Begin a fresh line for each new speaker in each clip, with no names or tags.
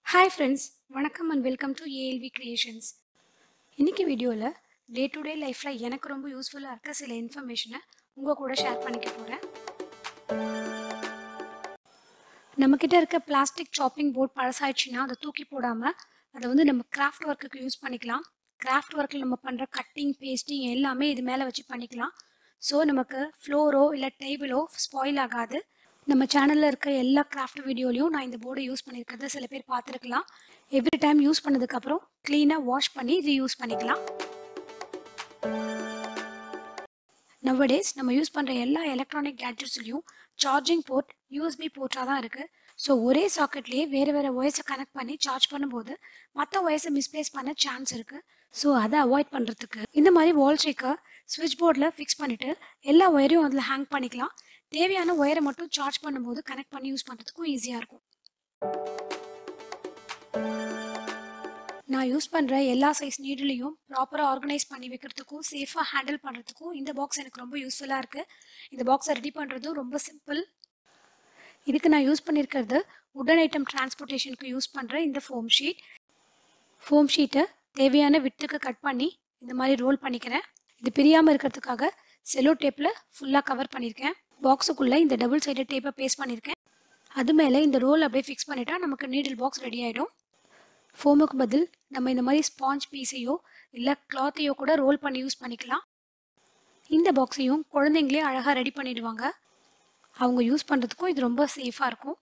hi friends வணக்கம் and welcome to ALV creations இன்னைக்கு வீடியோவில் டே டு டே லைஃப்பில் எனக்கு ரொம்ப யூஸ்ஃபுல்லாக இருக்க சில இன்ஃபர்மேஷனை உங்கள் கூட ஷேர் பண்ணிக்க போகிறேன் நம்மக்கிட்ட இருக்க பிளாஸ்டிக் சாப்பிங் போர்ட் பழசாயிடுச்சுன்னா அதை தூக்கி போடாமல் அதை வந்து நம்ம கிராஃப்ட் ஒர்க்குக்கு யூஸ் பண்ணிக்கலாம் கிராஃப்ட் ஒர்க்கில் நம்ம பண்ணுற கட்டிங் பேஸ்டிங் எல்லாமே இது மேலே வச்சு பண்ணிக்கலாம் ஸோ நமக்கு ஃப்ளோரோ இல்லை டேபிளோ ஸ்பாயில் ஆகாது நம்ம சேனலில் இருக்கிற எல்லா கிராஃப்ட் வீடியோலையும் நான் இந்த போர்டை யூஸ் பண்ணியிருக்கிறத சில பேர் பார்த்துருக்கலாம் எவ்ரி டைம் யூஸ் பண்ணதுக்கப்புறம் க்ளீனாக வாஷ் பண்ணி ரீயூஸ் பண்ணிக்கலாம் நவடேஸ் நம்ம யூஸ் பண்ணுற எல்லா எலக்ட்ரானிக் கேட்ஜெட்ஸ்லையும் சார்ஜிங் போர்ட் யூஎஸ்பி போர்ட்டாக தான் இருக்குது ஸோ ஒரே சாக்கெட்லேயே வேறு வேறு ஒயர்ஸை கனெக்ட் பண்ணி சார்ஜ் பண்ணும்போது மற்ற ஒயர்ஸை மிஸ்பிளேஸ் பண்ண சான்ஸ் இருக்குது ஸோ அதை அவாய்ட் பண்ணுறதுக்கு இந்த மாதிரி வால் ஸ்டிக்கர் ஸ்விட்ச் போர்டில் ஃபிக்ஸ் பண்ணிவிட்டு எல்லா ஒயரையும் அதில் ஹேங் பண்ணிக்கலாம் தேவையான ஒயரை மட்டும் சார்ஜ் பண்ணும்போது கனெக்ட் பண்ணி யூஸ் பண்ணுறதுக்கும் ஈஸியாக இருக்கும் நான் யூஸ் பண்ணுற எல்லா சைஸ் நீடிலையும் ப்ராப்பராக ஆர்கனைஸ் பண்ணி வைக்கிறதுக்கும் சேஃபாக ஹேண்டில் பண்ணுறதுக்கும் இந்த பாக்ஸ் எனக்கு ரொம்ப யூஸ்ஃபுல்லாக இருக்குது இந்த பாக்ஸை ரெடி பண்ணுறதும் ரொம்ப சிம்பிள் இதுக்கு நான் யூஸ் பண்ணியிருக்கிறது உடன் ஐட்டம் டிரான்ஸ்போர்ட்டேஷனுக்கு யூஸ் பண்ணுற இந்த ஃபோம் ஷீட் ஃபோம் ஷீட்டை தேவையான விட்டுக்கு கட் பண்ணி இந்த மாதிரி ரோல் பண்ணிக்கிறேன் இது பிரியாமல் இருக்கிறதுக்காக செலோ டேப்பில் ஃபுல்லாக கவர் பண்ணியிருக்கேன் பாக்ஸுக்குள்ளே இந்த டபுள் சைடட் டேப்பை பேஸ்ட் பண்ணியிருக்கேன் அது மேலே இந்த ரோல் அப்படியே ஃபிக்ஸ் பண்ணிட்டா நமக்கு நீடில் பாக்ஸ் ரெடி ஆகிடும் ஃபோமுக்கு பதில் நம்ம இந்த மாதிரி ஸ்பாஞ்ச் பீஸையோ இல்லை கிளாத்தையோ கூட ரோல் பண்ணி யூஸ் பண்ணிக்கலாம் இந்த பாக்ஸையும் குழந்தைங்களே அழகாக ரெடி பண்ணிடுவாங்க அவங்க யூஸ் பண்ணுறதுக்கும் இது ரொம்ப சேஃபாக இருக்கும்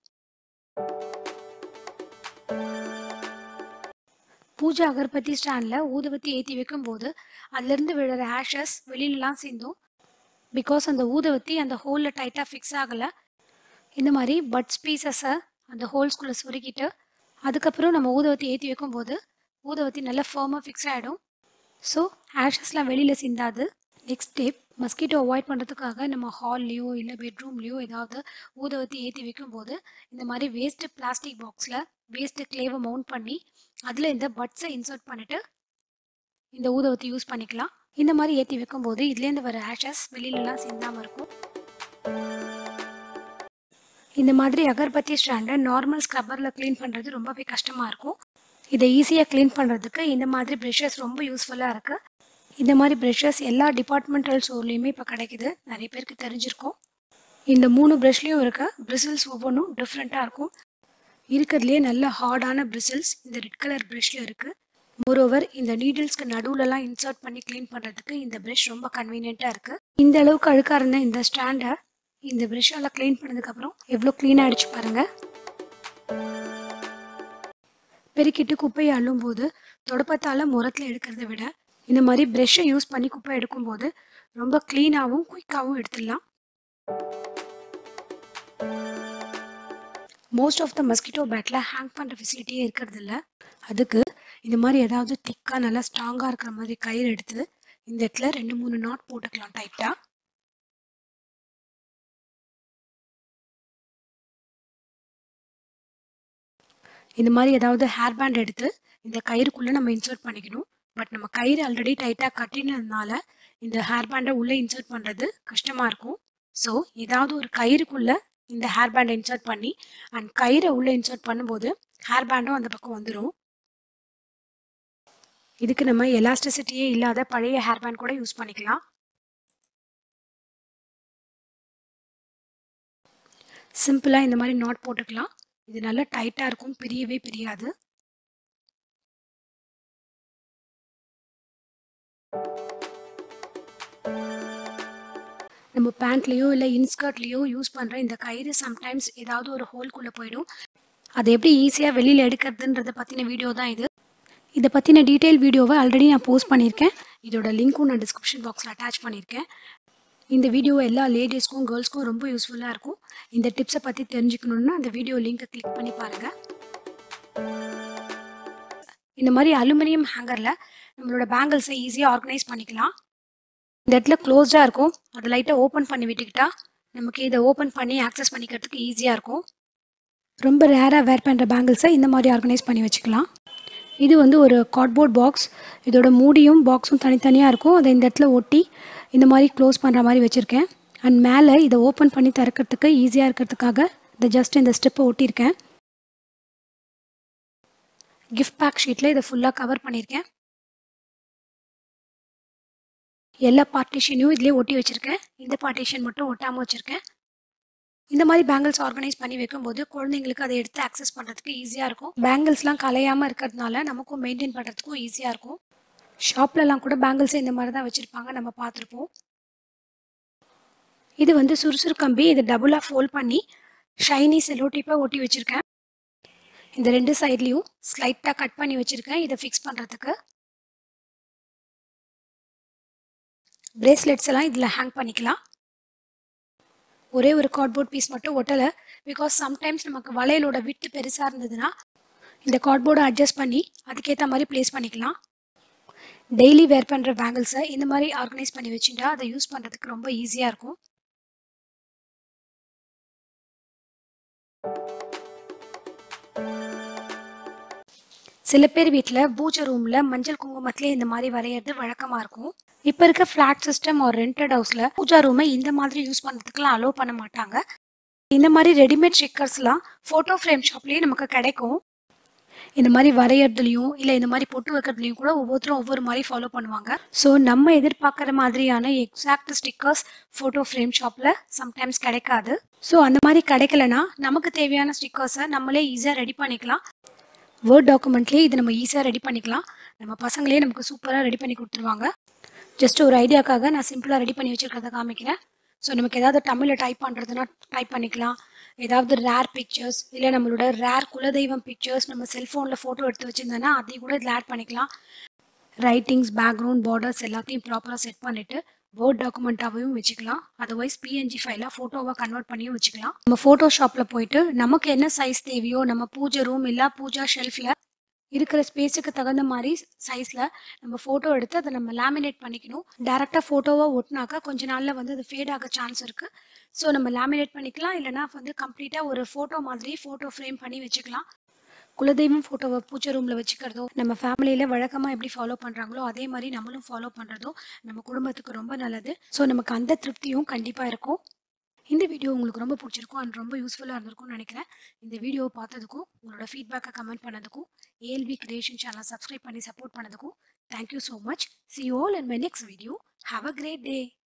பூஜா அகர்பத்தி ஸ்டாண்டில் ஊதுவத்தி ஏற்றி வைக்கும்போது அதுலேருந்து விழுற ஆஷஸ் வெளியிலலாம் சேர்ந்தும் பிகாஸ் அந்த ஊதுவத்தி அந்த ஹோலில் டைட்டாக ஃபிக்ஸ் ஆகலை இந்த மாதிரி பட்ஸ் பீசஸை அந்த ஹோல்ஸ்குள்ளே சுருக்கிட்டு அதுக்கப்புறம் நம்ம ஊதுவத்தி ஏற்றி வைக்கும்போது ஊதுவத்தி நல்லா ஃபேர்மாக ஃபிக்ஸ் ஆகிடும் ஸோ ஆஷஸ்லாம் வெளியில் சிந்தாது நெக்ஸ்ட் ஸ்டெப் மஸ்கிட்டோ அவாய்ட் பண்ணுறதுக்காக நம்ம ஹால்லையோ இல்லை பெட்ரூம்லேயோ ஏதாவது ஊதுவத்தி ஏற்றி வைக்கும்போது இந்த மாதிரி வேஸ்ட்டு பிளாஸ்டிக் பாக்ஸில் வேஸ்ட்டு கிளேவை மவுண்ட் பண்ணி அதில் இந்த பட்ஸை இன்சர்ட் பண்ணிவிட்டு இந்த ஊதுவத்தி யூஸ் பண்ணிக்கலாம் இந்த மாதிரி ஏற்றி வைக்கும்போது இதுலேருந்து வர ஆஷஸ் வெளியிலலாம் சிந்தாமல் இருக்கும் இந்த மாதிரி அகர்பத்தி ஸ்டாண்டை நார்மல் ஸ்க்ரப்பரில் க்ளீன் பண்ணுறது ரொம்பவே கஷ்டமாக இருக்கும் இதை ஈஸியாக க்ளீன் பண்ணுறதுக்கு இந்த மாதிரி ப்ரெஷஸ் ரொம்ப யூஸ்ஃபுல்லாக இருக்குது இந்த மாதிரி ப்ரெஷஸ் எல்லா டிபார்ட்மெண்டல் ஸ்டோர்லேயுமே இப்போ கிடைக்குது நிறைய பேருக்கு தெரிஞ்சிருக்கும் இந்த மூணு ப்ரஷ்லேயும் இருக்க பிரிசில்ஸ் ஒவ்வொன்றும் டிஃப்ரெண்ட்டாக இருக்கும் இருக்கிறதுலே நல்ல ஹார்டான பிரிசில்ஸ் இந்த ரெட் கலர் ப்ரஷ்ல இருக்குது மோரோவர் இந்த நீடில்ஸ்க்கு நடுவுலலாம் இன்சர்ட் பண்ணி க்ளீன் பண்ணுறதுக்கு இந்த ப்ரஷ் ரொம்ப கன்வீனியண்ட்டாக இருக்குது இந்த அளவுக்கு அழுக்காக இருந்த இந்த ஸ்டாண்டை இந்த ப்ரஷ்ஷால் க்ளீன் பண்ணதுக்கப்புறம் எவ்வளோ க்ளீன் ஆகிடுச்சு பாருங்கள் பெருக்கிட்டு குப்பையை அள்ளும்போது தொடப்பத்தால் முரத்தில் எடுக்கிறத விட இந்த மாதிரி ப்ரெஷ்ஷை யூஸ் பண்ணி குப்பை எடுக்கும்போது ரொம்ப க்ளீனாகவும் குயிக்காகவும் எடுத்துடலாம் மோஸ்ட் ஆஃப் த மஸ்கிட்டோ பேட்டில் ஹேங் பண்ணுற ஃபெசிலிட்டியே இருக்கிறது இல்லை அதுக்கு இந்த மாதிரி ஏதாவது திக்காக நல்லா ஸ்ட்ராங்காக இருக்கிற மாதிரி கயிறு எடுத்து இந்த இடத்துல ரெண்டு மூணு நாட் போட்டுக்கலாம் டைட்டாக இந்த மாதிரி ஏதாவது ஹேர் பேண்ட் எடுத்து இந்த கயிறுக்குள்ளே நம்ம இன்சர்ட் பண்ணிக்கணும் பட் நம்ம கயிறு ஆல்ரெடி டைட்டாக கட்டினதுனால இந்த ஹேர் பேண்டை உள்ளே இன்சர்ட் பண்ணுறது கஷ்டமாக இருக்கும் ஸோ ஏதாவது ஒரு கயிறுக்குள்ளே இந்த ஹேர் பேண்டை இன்சர்ட் பண்ணி அண்ட் கயிறை உள்ளே இன்சர்ட் பண்ணும்போது ஹேர் பேண்டும் அந்த பக்கம் வந்துடும் இதுக்கு நம்ம எலாஸ்டிசிட்டியே இல்லாத பழைய ஹேர் பேண்ட் கூட யூஸ் பண்ணிக்கலாம் சிம்பிளாக இந்த மாதிரி நாட் போட்டுக்கலாம் இது நல்லா டைட்டாக இருக்கும் பிரியவே பிரியாது நம்ம பேண்ட்லேயோ இல்லை இன்ஸ்கர்ட்லேயோ யூஸ் பண்ணுற இந்த கயிறு சம்டைம்ஸ் ஏதாவது ஒரு ஹோல்குள்ளே போயிடும் அதை எப்படி ஈஸியாக வெளியில் எடுக்கிறதுன்றத பற்றின வீடியோ தான் இது இதை பற்றின டீட்டெயில் வீடியோவை ஆல்ரெடி நான் போஸ்ட் பண்ணியிருக்கேன் இதோட லிங்க்கும் நான் டிஸ்கிரிப்ஷன் பாக்ஸில் அட்டாச் பண்ணியிருக்கேன் இந்த வீடியோ எல்லா லேடிஸ்க்கும் கேர்ள்ஸ்க்கும் ரொம்ப யூஸ்ஃபுல்லாக இருக்கும் இந்த டிப்ஸை பற்றி தெரிஞ்சுக்கணுன்னா அந்த வீடியோ லிங்க்கை கிளிக் பண்ணி பாருங்கள் இந்த மாதிரி அலுமினியம் ஹேங்கரில் நம்மளோட பேங்கிள்ஸை ஈஸியாக ஆர்கனைஸ் பண்ணிக்கலாம் இந்த இடத்துல க்ளோஸ்டாக இருக்கும் அதை லைட்டாக ஓப்பன் பண்ணி விட்டுக்கிட்டா நமக்கு இதை ஓப்பன் பண்ணி ஆக்சஸ் பண்ணிக்கிறதுக்கு ஈஸியாக இருக்கும் ரொம்ப ரேராக வேர் பண்ணுற பேங்கிள்ஸை இந்த மாதிரி ஆர்கனைஸ் பண்ணி வச்சுக்கலாம் இது வந்து ஒரு கார்ட்போர்ட் பாக்ஸ் இதோட மூடியும் பாக்ஸும் தனித்தனியாக இருக்கும் அதை இந்த இடத்துல ஒட்டி இந்த மாதிரி க்ளோஸ் பண்ணுற மாதிரி வச்சுருக்கேன் அண்ட் மேலே இதை ஓப்பன் பண்ணி திறக்கிறதுக்கு ஈஸியாக இருக்கிறதுக்காக இதை ஜஸ்ட் இந்த ஸ்டெப்பை ஒட்டியிருக்கேன் கிஃப்ட் பேக் ஷீட்டில் இதை ஃபுல்லாக கவர் பண்ணியிருக்கேன் எல்லா பார்ட்டிஷனையும் இதுலேயே ஒட்டி வச்சுருக்கேன் இந்த பார்ட்டிஷன் மட்டும் ஒட்டாமல் வச்சுருக்கேன் இந்த மாதிரி பேங்கிள்ஸ் ஆர்கனைஸ் பண்ணி வைக்கும்போது குழந்தைங்களுக்கு அதை எடுத்து ஆக்சஸ் பண்ணுறதுக்கு ஈஸியாக இருக்கும் பேங்கிள்ஸ்லாம் கலையாமல் இருக்கிறதுனால நமக்கும் மெயின்டைன் பண்ணுறதுக்கும் ஈஸியாக இருக்கும் ஷாப்லலாம் கூட பேங்கிள்ஸை இந்த மாதிரி தான் வச்சுருப்பாங்க நம்ம பார்த்துருப்போம் இது வந்து சுறுசுறு கம்பி இதை டபுளாக ஃபோல்ட் பண்ணி ஷைனி செலோ டேப்பாக ஒட்டி வச்சுருக்கேன் இந்த ரெண்டு சைட்லேயும் ஸ்லைட்டாக கட் பண்ணி வச்சுருக்கேன் இதை ஃபிக்ஸ் பண்ணுறதுக்கு பிரேஸ்லெட்ஸ் எல்லாம் இதில் ஹேங் பண்ணிக்கலாம் ஒரே ஒரு கார்ட்போர்ட் பீஸ் மட்டும் ஒட்டலை பிகாஸ் சம்டைம்ஸ் நமக்கு வளையலோட விட்டு பெருசாக இருந்ததுன்னா இந்த கார்ட்போர்டை அட்ஜஸ்ட் பண்ணி அதுக்கேற்ற மாதிரி ப்ளேஸ் பண்ணிக்கலாம் டெய்லி வேர் பண்ணுற பேங்கிள்ஸை இந்த மாதிரி ஆர்கனைஸ் பண்ணி வச்சுட்டா அதை யூஸ் பண்ணுறதுக்கு ரொம்ப ஈஸியாக இருக்கும் சில பேர் வீட்டில் பூஜை ரூமில் மஞ்சள் குங்குமத்திலே இந்த மாதிரி வரைகிறது வழக்கமாக இருக்கும் இப்போ இருக்க ஃப்ளாட் சிஸ்டம் ஒரு ரெண்டட் ஹவுஸில் பூஜா ரூமை இந்த மாதிரி யூஸ் பண்ணுறதுக்குலாம் அலோவ் பண்ண மாட்டாங்க இந்த மாதிரி ரெடிமேட் ஸ்டிக்கர்ஸ்லாம் ஃபோட்டோ ஃப்ரேம் ஷாப்லேயே நமக்கு கிடைக்கும் இந்த மாதிரி வரையறதுலையும் இல்லை இந்த மாதிரி பொட்டு வைக்கிறதுலையும் கூட ஒவ்வொருத்தரும் ஒவ்வொரு மாதிரி ஃபாலோ பண்ணுவாங்க ஸோ நம்ம எதிர்பார்க்குற மாதிரியான எக்ஸாக்ட் ஸ்டிக்கர்ஸ் ஃபோட்டோ ஃப்ரேம் ஷாப்பில் சம்டைம்ஸ் கிடைக்காது ஸோ அந்த மாதிரி கிடைக்கலனா நமக்கு தேவையான ஸ்டிக்கர்ஸை நம்மளே ஈஸியாக ரெடி பண்ணிக்கலாம் வேர்ட் டாக்குமெண்ட்லேயே இது நம்ம ஈஸியாக ரெடி பண்ணிக்கலாம் நம்ம பசங்களே நமக்கு சூப்பராக ரெடி பண்ணி கொடுத்துருவாங்க ஜஸ்ட் ஒரு ஐடியாக்காக நான் சிம்பிளாக ரெடி பண்ணி வச்சுருக்கிறத காமிக்கிறேன் ஸோ நமக்கு ஏதாவது தமிழில் டைப் பண்ணுறதுனா டைப் பண்ணிக்கலாம் ஏதாவது ரேர் பிக்சர்ஸ் இல்லை நம்மளோட ரேர் குலதெய்வம் பிக்சர்ஸ் நம்ம செல்ஃபோனில் ஃபோட்டோ எடுத்து வச்சுருந்தோன்னா அதையும் கூட இதில் ஆட் பண்ணிக்கலாம் ரைட்டிங்ஸ் பேக்ரவுண்ட் பார்டர்ஸ் எல்லாத்தையும் ப்ராப்பராக செட் பண்ணிவிட்டு வேர்ட் டாக்குமெண்ட்டாகவும் வச்சுக்கலாம் அதர்வைஸ் பிஎன்ஜி ஃபைலாக ஃபோட்டோவாக கன்வெர்ட் பண்ணியும் வச்சுக்கலாம் நம்ம ஃபோட்டோஷாப்பில் போயிட்டு நமக்கு என்ன சைஸ் தேவையோ நம்ம பூஜை ரூம் இல்லை பூஜா ஷெல்ஃபில் இருக்கிற ஸ்பேஸுக்கு தகுந்த மாதிரி சைஸில் நம்ம ஃபோட்டோ எடுத்து அதை நம்ம லேமினேட் பண்ணிக்கணும் டேரெக்டாக ஃபோட்டோவாக ஒட்டினாக்கா கொஞ்ச நாளில் வந்து அது ஃபேட் ஆக சான்ஸ் இருக்குது ஸோ நம்ம லேமினேட் பண்ணிக்கலாம் இல்லைனா வந்து கம்ப்ளீட்டாக ஒரு ஃபோட்டோ மாதிரி ஃபோட்டோ ஃப்ரேம் பண்ணி வச்சுக்கலாம் குலதெய்வம் ஃபோட்டோவை பூஜை ரூமில் வச்சுக்கிறதோ நம்ம ஃபேமிலியில் வழக்கமாக எப்படி ஃபாலோ பண்ணுறாங்களோ அதே மாதிரி நம்மளும் ஃபாலோ பண்ணுறதும் நம்ம குடும்பத்துக்கு ரொம்ப நல்லது ஸோ நமக்கு அந்த திருப்தியும் கண்டிப்பாக இருக்கும் இந்த வீடியோ உங்களுக்கு ரொம்ப பிடிச்சிருக்கும் அண்ட் ரொம்ப யூஸ்ஃபுல்லாக இருந்திருக்கும்னு நினைக்கிறேன் இந்த வீடியோவை பார்த்ததுக்கும் உங்களோட ஃபீட்பேக்கை கமெண்ட் பண்ணதுக்கும் ஏஎல்பி கிரியேஷன் சேனல் சப்ஸ்கிரைப் பண்ணி சப்போர்ட் பண்ணதுக்கும் thank you so much see all in my next video have a great day